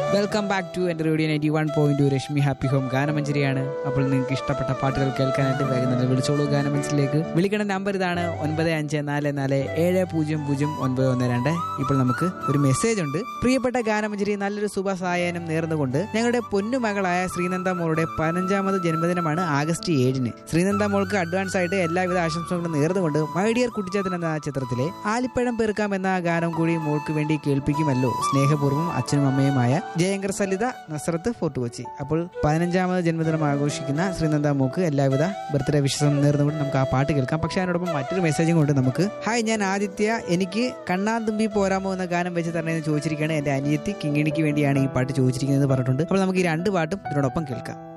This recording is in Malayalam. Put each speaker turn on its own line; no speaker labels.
വെൽക്കം ബാക്ക് ടു എൻ്റെ radio ninety one point two Rashmi happy home ഗാനമഞ്ചരിയാണ് അപ്പോൾ നിങ്ങൾക്ക് ഇഷ്ടപ്പെട്ട പാട്ടുകൾ കേൾക്കാനായിട്ട് വേഗം തന്നെ വിളിച്ചോളൂ ഗാനമഞ്ചിലേക്ക് വിളിക്കേണ്ട നമ്പർ ഇതാണ് ഒൻപത് അഞ്ച് നാല് നാല് ഏഴ് പൂജ്യം പൂജ്യം ഒൻപത് ഒന്ന് രണ്ട് ഇപ്പോൾ നമുക്ക് ഒരു മെസ്സേജ് ഉണ്ട് പ്രിയപ്പെട്ട ഗാനമഞ്ചരി നല്ലൊരു ശുഭസായനം നേർന്നുകൊണ്ട് ഞങ്ങളുടെ പൊന്നുമകളായ ശ്രീനന്ദ മോളുടെ പതിനഞ്ചാമത് ജന്മദിനമാണ് ആഗസ്റ്റ് ഏഴിന് ശ്രീനന്ദ മോൾക്ക് അഡ്വാൻസ് ആയിട്ട് എല്ലാവിധ ആശംസകളും നേർന്നുകൊണ്ട് മൈ ഡിയർ കുട്ടിച്ചാത്തൻ എന്ന ചിത്രത്തിലെ ആലിപ്പഴം പെറുക്കാം എന്ന ഗാനം കൂടി മോൾക്ക് വേണ്ടി കേൾപ്പിക്കുമല്ലോ സ്നേഹപൂർവ്വം അച്ഛനും അമ്മയുമായ ജയങ്കർ സലിത നസ്രത്ത് ഫോർട്ട് കൊച്ചി അപ്പോൾ പതിനഞ്ചാമത് ജന്മദിനം ആഘോഷിക്കുന്ന ശ്രീനന്ദ മോക്ക് എല്ലാവിധ ബർത്ത്ഡേ വിശ്വസം നേർന്നുകൊണ്ട് നമുക്ക് ആ പാട്ട് കേൾക്കാം പക്ഷെ അതിനോടൊപ്പം മറ്റൊരു മെസ്സേജും കൊണ്ട് നമുക്ക് ഹായ് ഞാൻ ആദിത്യ എനിക്ക് കണ്ണാന്തുമ്പി പോരാമോ എന്ന ഗാനം വെച്ച് തരണമെന്ന് ചോദിച്ചിരിക്കുകയാണ് എന്റെ അനിയത്തി കിങ്ങിണിക്ക് വേണ്ടിയാണ് ഈ പാട്ട് ചോദിച്ചിരിക്കുന്നത് പറഞ്ഞിട്ടുണ്ട് അപ്പോൾ നമുക്ക് ഈ രണ്ട് പാട്ടും ഇതിനോടൊപ്പം കേൾക്കാം